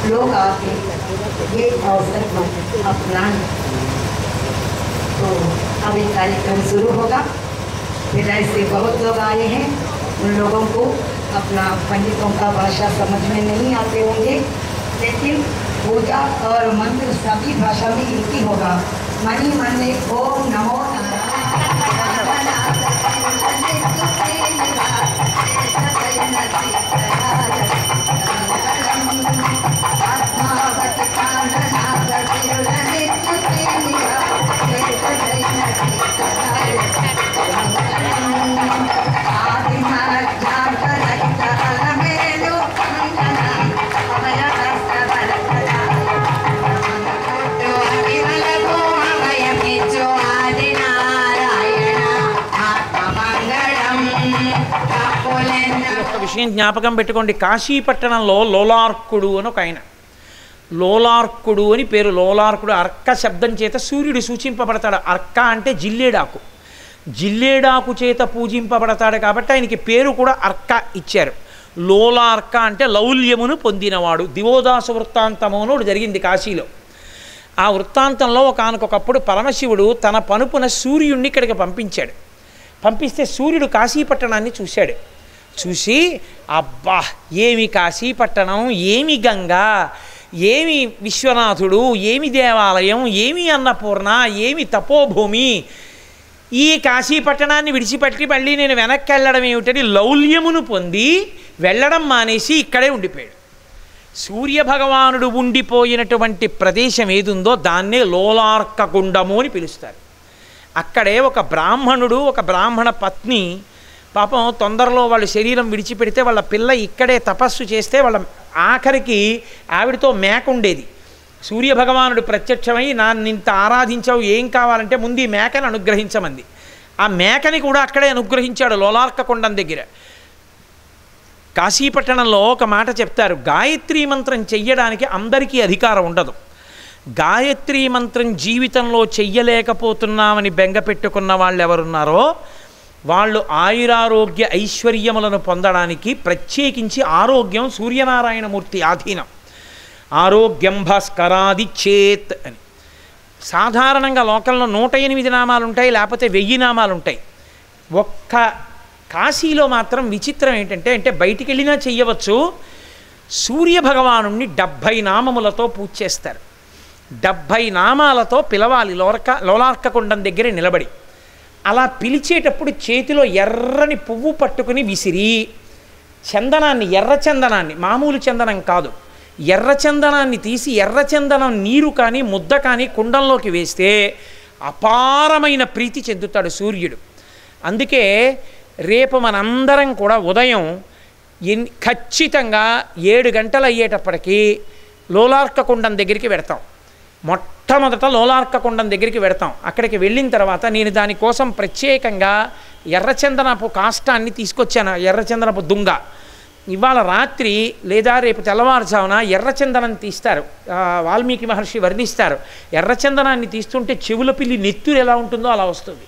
लोग आके ये अवसर को अपनाएं तो अब ये कार्यक्रम शुरू होगा फिर ऐसे बहुत लोग आए हैं उन लोगों को अपना पंडितों का भाषा समझ में नहीं आते होंगे लेकिन पूजा और मंत्र सभी भाषा में एक ही होगा मनी मन में ओम नमो ఒక విషయం జ్ఞాపకం పెట్టుకోండి కాశీపట్టణంలో లోలార్కుడు అని ఒక ఆయన లోలార్కుడు అని పేరు లోలార్కుడు అర్క శబ్దం చేత సూర్యుడు సూచింపబడతాడు అర్క అంటే జిల్లేడాకు జిల్లేడాకు చేత పూజింపబడతాడు కాబట్టి ఆయనకి పేరు కూడా అర్క ఇచ్చారు లోలార్క అంటే లౌల్యమును పొందినవాడు దివోదాస వృత్తాంతము అని ఒకటి జరిగింది కాశీలో ఆ వృత్తాంతంలో ఒకనకొకప్పుడు పరమశివుడు తన పనుపున సూర్యుడిని ఇక్కడికి పంపించాడు పంపిస్తే సూర్యుడు కాశీపట్టణాన్ని చూశాడు చూసి అబ్బా ఏమి కాశీపట్టణం ఏమి గంగా ఏమి విశ్వనాథుడు ఏమి దేవాలయం ఏమి అన్నపూర్ణ ఏమి తపోభూమి ఈ కాశీపట్టణాన్ని విడిచిపెట్టి మళ్ళీ నేను వెనక్కి వెళ్ళడం ఏమిటని లౌల్యమును పొంది వెళ్ళడం మానేసి ఇక్కడే ఉండిపోయాడు సూర్యభగవానుడు ఉండిపోయినటువంటి ప్రదేశం ఏదుందో దాన్నే లోలార్కకుండము అని పిలుస్తారు అక్కడే ఒక బ్రాహ్మణుడు ఒక బ్రాహ్మణ పత్ని పాపం తొందరలో వాళ్ళ శరీరం విడిచిపెడితే వాళ్ళ పిల్ల ఇక్కడే తపస్సు చేస్తే వాళ్ళ ఆఖరికి ఆవిడతో మేక ఉండేది సూర్యభగవానుడు ప్రత్యక్షమై నాన్ను ఇంత ఆరాధించావు ఏం కావాలంటే ముందు ఈ మేకని అనుగ్రహించమంది ఆ మేకని కూడా అక్కడే అనుగ్రహించాడు లోలార్క కొండం దగ్గర కాశీపట్టణంలో ఒక మాట చెప్తారు గాయత్రీ మంత్రం చెయ్యడానికి అందరికీ అధికారం ఉండదు గాయత్రీ మంత్రం జీవితంలో చెయ్యలేకపోతున్నామని బెంగ పెట్టుకున్న వాళ్ళు ఎవరున్నారో వాళ్ళు ఆయురారోగ్య ఐశ్వర్యములను పొందడానికి ప్రత్యేకించి ఆరోగ్యం సూర్యనారాయణమూర్తి ఆధీనం ఆరోగ్యం భాస్కరాది చేత్ అని సాధారణంగా లోకంలో నూట ఎనిమిది నామాలు ఉంటాయి లేకపోతే వెయ్యి నామాలు ఉంటాయి ఒక్క కాశీలో మాత్రం విచిత్రం ఏంటంటే అంటే బయటికి వెళ్ళినా చెయ్యవచ్చు సూర్యభగవానుణ్ణి డెబ్భై నామములతో పూజ చేస్తారు డెబ్భై నామాలతో పిలవాలి లోరక లోలార్కకుండం దగ్గర నిలబడి అలా పిలిచేటప్పుడు చేతిలో ఎర్రని పువ్వు పట్టుకుని విసిరి చందనాన్ని ఎర్ర చందనాన్ని మామూలు చందనం కాదు ఎర్ర చందనాన్ని తీసి ఎర్ర చందనం నీరు కానీ ముద్ద కానీ కుండంలోకి వేస్తే అపారమైన ప్రీతి చెందుతాడు సూర్యుడు అందుకే రేపు మనందరం కూడా ఉదయం ఎన్ ఖచ్చితంగా ఏడు గంటలు అయ్యేటప్పటికీ లోలార్క కుండం దగ్గరికి వెడతాం మొట్టమొదట లోలార్క కుండం దగ్గరికి వెడతాం అక్కడికి వెళ్ళిన తర్వాత నేను దానికోసం ప్రత్యేకంగా ఎర్రచందనపు కాష్టాన్ని తీసుకొచ్చాను ఎర్రచందనపు దుంగ ఇవాళ రాత్రి లేదా రేపు తెల్లవారుజామున ఎర్రచందనం తీస్తారు ఆ, వాల్మీకి మహర్షి వర్ణిస్తారు ఎర్రచందనాన్ని తీస్తుంటే చెవుల పిల్లి నెత్తురు ఎలా ఉంటుందో అలా వస్తుంది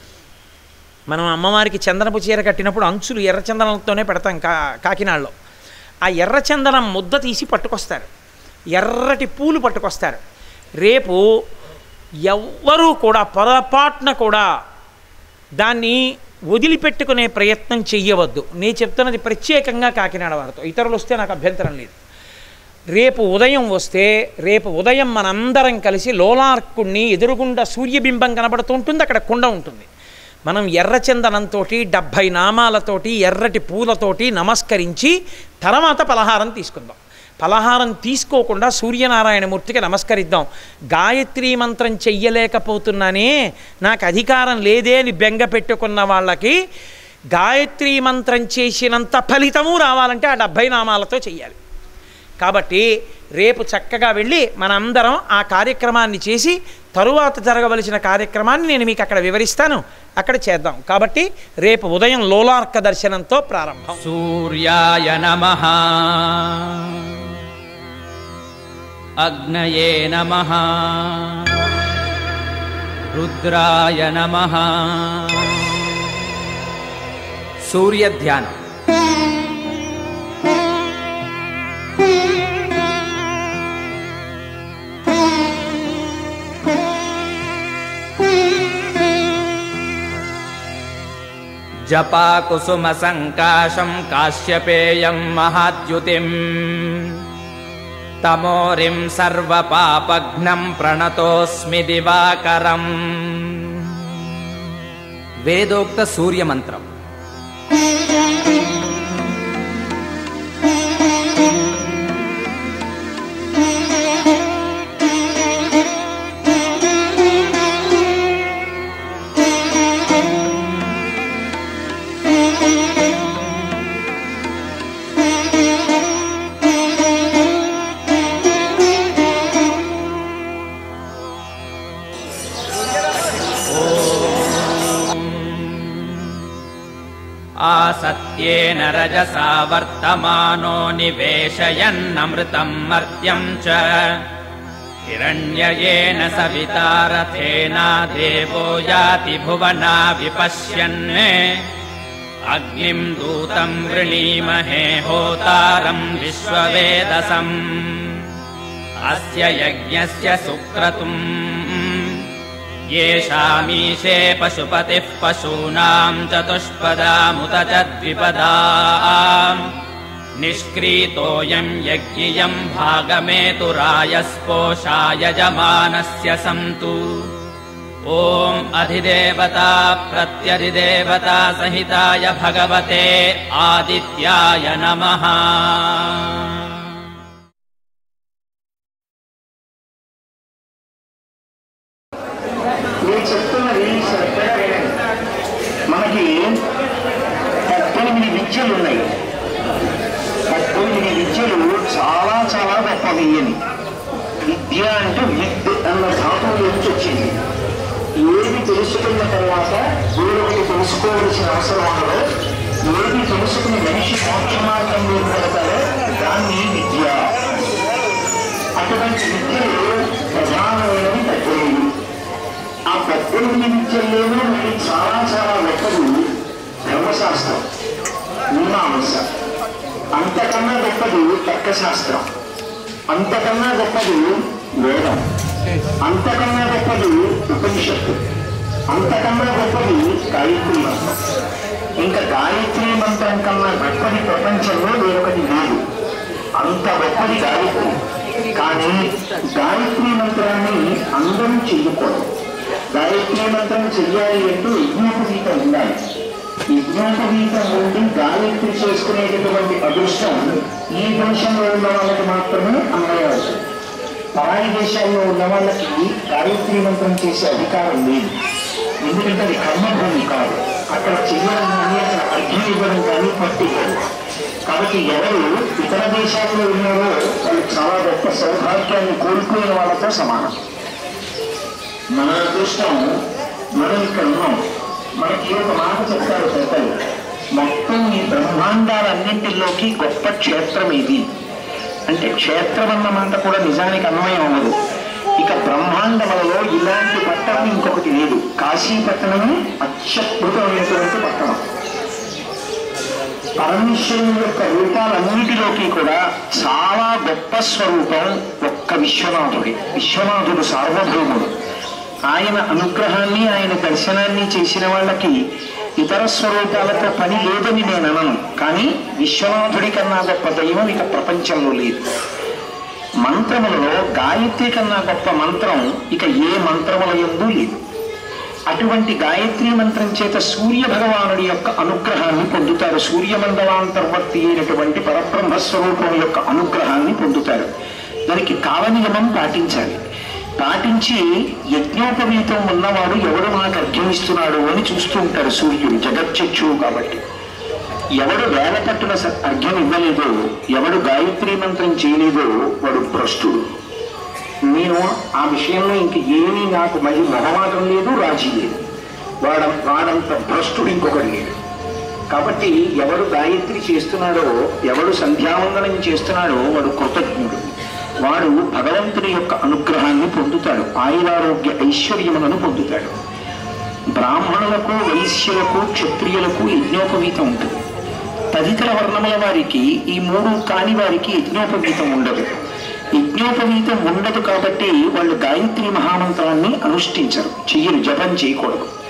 మనం అమ్మవారికి చందనపు చీర కట్టినప్పుడు అంచులు ఎర్రచందనంతోనే పెడతాం కా కాకినాడలో ఆ ఎర్రచందనం ముద్ద తీసి పట్టుకొస్తారు ఎర్రటి పూలు పట్టుకొస్తారు రేపు ఎవ్వరూ కూడా పొరపాటున కూడా దాన్ని వదిలిపెట్టుకునే ప్రయత్నం చెయ్యవద్దు నేను చెప్తున్నది ప్రత్యేకంగా కాకినాడ వారితో ఇతరులు వస్తే నాకు అభ్యంతరం లేదు రేపు ఉదయం వస్తే రేపు ఉదయం మనందరం కలిసి లోలార్కుణ్ణి ఎదురుగుండా సూర్యబింబం కనబడుతూ ఉంటుంది అక్కడ కుండ ఉంటుంది మనం ఎర్రచందనంతో డెబ్భై నామాలతోటి ఎర్రటి పూలతోటి నమస్కరించి తర్వాత పలహారం తీసుకుందాం పలహారం తీసుకోకుండా సూర్యనారాయణమూర్తికి నమస్కరిద్దాం గాయత్రీ మంత్రం చెయ్యలేకపోతున్నానే నాకు అధికారం లేదే అని బెంగ పెట్టుకున్న వాళ్ళకి గాయత్రీ మంత్రం చేసినంత ఫలితము రావాలంటే ఆ డెబ్భై నామాలతో చెయ్యాలి కాబట్టి రేపు చక్కగా వెళ్ళి మనందరం ఆ కార్యక్రమాన్ని చేసి తరువాత జరగవలసిన కార్యక్రమాన్ని నేను మీకు అక్కడ వివరిస్తాను అక్కడ చేద్దాం కాబట్టి రేపు ఉదయం లోలార్క దర్శనంతో ప్రారంభం सूर्याय नमः अग्नये नमः रुद्राय नमः సూర్యధ్యానం जपाकुसुमसङ्काशं काश्यपेयं महाद्युतिम् तमोरिं सर्वपापघ्नं प्रणतोऽस्मि दिवाकरम् వేదోక్త సూర్యమంత్రం आसत्येन रजसा वर्तमानो निवेशयन्नमृतम् मर्त्यम् च हिरण्ययेन सवितारथेना देवो याति भुवना विपश्यन् अग्निम् दूतम् वृणीमहे होतारम् विश्ववेदसम् अस्य यज्ञस्य सुक्रतुम् येषामीशे पशुपतिः पशूनाम् चतुष्पदामुत च द्विपदा निष्क्रीतोऽयम् यज्ञियम् भागमेतुरायस्पोषाय यजमानस्य सन्तु ॐ अधिदेवता प्रत्यधिदेवता सहिताय भगवते आदित्याय नमः నేను చెప్తున్నది శ్రద్ధగా వినండి. మనకి పద్దెనిమిది విద్యలు ఉన్నాయి పద్దెనిమిది విద్యలు చాలా చాలా గొప్పవి అని విద్య అంటే విద్ అన్న ధాతువు నుంచి వచ్చింది ఏది తెలుసుకున్న తర్వాత వేరొకటి తెలుసుకోవలసిన అవసరం ఉండదో ఏది తెలుసుకుని మనిషి మోక్ష మార్గంలో పెడతారో దాన్ని విద్య అటువంటి విద్యలు ప్రధానమైనవి పద్దెనిమిది ఆ పద్దెనిమిది విద్యల్లోనూ మరి చాలా చాలా గొప్పది ధర్మశాస్త్రం మీమాంస అంతకన్నా గొప్పది తర్కశాస్త్రం అంతకన్నా గొప్పది వేదం అంతకన్నా గొప్పది ఉపనిషత్తు అంతకన్నా గొప్పది గాయత్రి మంత్రం ఇంకా గాయత్రి మంత్రం కన్నా గొప్పది ప్రపంచంలో వేరొకటి లేదు అంత గొప్పది గాయత్రి కానీ గాయత్రి మంత్రాన్ని అందరూ చెయ్యకూడదు గాయత్రి మంత్రం చెయ్యాలి అంటే యజ్ఞోపవీతం ఉండాలి యజ్ఞోపవీతం ఉండి గాయత్రి చేసుకునేటటువంటి అదృష్టం ఈ దేశంలో ఉన్న వాళ్ళకి మాత్రమే అన్వయవుతుంది పరాయి దేశాల్లో ఉన్న వాళ్ళకి గాయత్రి మంత్రం చేసే అధికారం లేదు ఎందుకంటే అది కర్మభూమి కాదు అక్కడ చెయ్యడం కానీ అక్కడ అర్థం ఇవ్వడం కానీ పట్టి కాదు కాబట్టి ఎవరు ఇతర దేశాల్లో ఉన్నారో వాళ్ళు చాలా గొప్ప సౌభాగ్యాన్ని కోల్పోయిన వాళ్ళతో సమానం మన అదృష్టం మనం ఇక్కడ ఉన్నాం మనకి ఒక మాట చెప్తారు పెద్దలు మొత్తం ఈ బ్రహ్మాండాలన్నింటిలోకి గొప్ప క్షేత్రం ఇది అంటే క్షేత్రం అన్న మాట కూడా నిజానికి అన్వయం అవ్వదు ఇక బ్రహ్మాండములలో ఇలాంటి పట్టణం ఇంకొకటి లేదు కాశీపట్టణమే అత్యద్భుతమైనటువంటి పట్టణం పరమేశ్వరుని యొక్క రూపాలన్నిటిలోకి కూడా చాలా గొప్ప స్వరూపం ఒక్క విశ్వనాథుడి విశ్వనాథుడు సార్వభౌముడు ఆయన అనుగ్రహాన్ని ఆయన దర్శనాన్ని చేసిన వాళ్ళకి ఇతర స్వరూపాలతో పని లేదని నేను అనను కానీ విశ్వనాథుడి కన్నా గొప్ప దైవం ఇక ప్రపంచంలో లేదు మంత్రములలో గాయత్రి కన్నా గొప్ప మంత్రం ఇక ఏ మంత్రముల యందు లేదు అటువంటి గాయత్రి మంత్రం చేత సూర్య భగవానుడి యొక్క అనుగ్రహాన్ని పొందుతారు సూర్యమండలాంతర్వర్తి అయినటువంటి పరబ్రహ్మ స్వరూపం యొక్క అనుగ్రహాన్ని పొందుతారు దానికి కాలనియమం పాటించాలి పాటించి యజ్ఞోపవీతం ఉన్నవాడు ఎవడు నాకు అర్ఘ్యమిస్తున్నాడు అని చూస్తూ ఉంటాడు సూర్యుడు జగచ్చక్షువు కాబట్టి ఎవడు వేల పట్టున స- అర్ఘ్యం ఇవ్వలేదో ఎవడు గాయత్రి మంత్రం చేయలేదో వాడు భ్రష్టుడు నేను ఆ విషయంలో ఇంక ఏమీ నాకు మరి మొహమాటం లేదు రాజీ లేదు వాడ వాడంత భ్రష్టుడు ఇంకొకటి లేడు కాబట్టి ఎవడు గాయత్రి చేస్తున్నాడో ఎవడు సంధ్యావందనం చేస్తున్నాడో వాడు కృతజ్ఞుడు వాడు భగవంతుని యొక్క అనుగ్రహాన్ని పొందుతాడు ఆయురారోగ్య ఐశ్వర్యములను పొందుతాడు బ్రాహ్మణులకు వైశ్యులకు క్షత్రియులకు యజ్ఞోపవీతం ఉంటుంది తదితర వర్ణముల వారికి ఈ మూడు కాని వారికి యజ్ఞోపవీతం ఉండదు యజ్ఞోపవీతం ఉండదు కాబట్టి వాళ్ళు గాయత్రి మహామంత్రాన్ని అనుష్ఠించరు చెయ్యరు జపం చేయకూడదు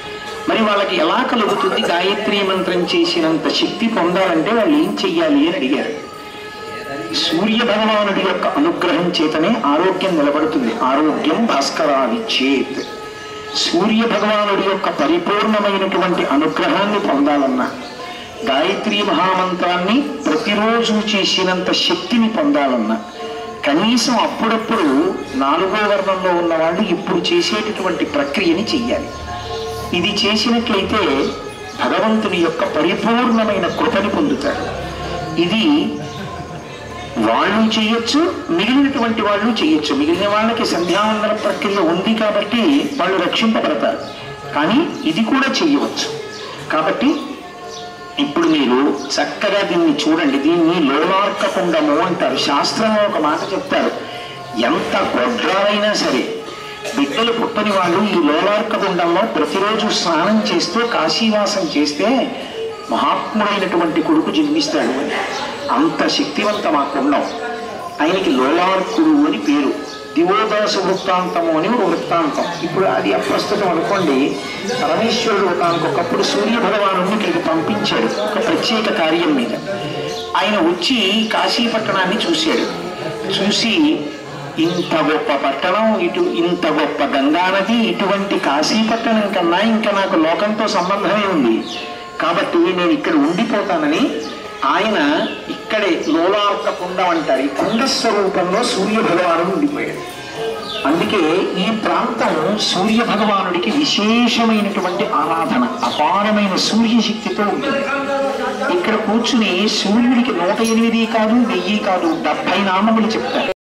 మరి వాళ్ళకి ఎలా కలుగుతుంది గాయత్రి మంత్రం చేసినంత శక్తి పొందాలంటే వాళ్ళు ఏం చెయ్యాలి అని అడిగారు సూర్య భగవానుడి యొక్క అనుగ్రహం చేతనే ఆరోగ్యం నిలబడుతుంది ఆరోగ్యం భాస్కరావిచ్చేత్ సూర్య భగవానుడి యొక్క పరిపూర్ణమైనటువంటి అనుగ్రహాన్ని పొందాలన్నా గాయత్రి మహామంత్రాన్ని ప్రతిరోజు చేసినంత శక్తిని పొందాలన్నా కనీసం అప్పుడప్పుడు నాలుగో వర్ణంలో ఉన్న వాళ్ళు ఇప్పుడు చేసేటటువంటి ప్రక్రియని చెయ్యాలి ఇది చేసినట్లయితే భగవంతుని యొక్క పరిపూర్ణమైన కృపని పొందుతాడు ఇది వాళ్ళు చేయొచ్చు మిగిలినటువంటి వాళ్ళు చేయొచ్చు మిగిలిన వాళ్ళకి సంధ్యావందన ప్రక్రియ ఉంది కాబట్టి వాళ్ళు రక్షింపబడతారు కానీ ఇది కూడా చేయవచ్చు కాబట్టి ఇప్పుడు మీరు చక్కగా దీన్ని చూడండి దీన్ని లోలార్క కుండము అంటారు శాస్త్రంలో ఒక మాట చెప్తారు ఎంత గొడ్రాలైనా సరే బిడ్డలు పుట్టని వాళ్ళు ఈ లోలార్క కుండంలో ప్రతిరోజు స్నానం చేస్తూ కాశీవాసం చేస్తే మహాత్ముడైనటువంటి కొడుకు జన్మిస్తాడు అని అంత శక్తివంతం ఆ కుండం ఆయనకి లోలార్కుడు అని పేరు దివోదాస వృత్తాంతము అని ఒక వృత్తాంతం ఇప్పుడు అది అప్రస్తుతం అనుకోండి పరమేశ్వరుడు ఒకనొక ఒకప్పుడు సూర్య భగవాను ఇక్కడికి పంపించాడు ఒక ప్రత్యేక కార్యం మీద ఆయన వచ్చి కాశీ పట్టణాన్ని చూశాడు చూసి ఇంత గొప్ప పట్టణం ఇటు ఇంత గొప్ప గంగానది ఇటువంటి కాశీ పట్టణం కన్నా ఇంకా నాకు లోకంతో సంబంధమే ఉంది కాబట్టి నేను ఇక్కడ ఉండిపోతానని ఆయన ఇక్కడే లోలార్క కుండం అంటారు ఈ కుండ స్వరూపంలో సూర్య భగవాను ఉండిపోయాడు అందుకే ఈ ప్రాంతం సూర్య భగవానుడికి విశేషమైనటువంటి ఆరాధన అపారమైన సూర్యశక్తితో ఉంటుంది ఇక్కడ కూర్చుని సూర్యుడికి నూట ఎనిమిది కాదు వెయ్యి కాదు డెబ్బై నామములు చెప్తారు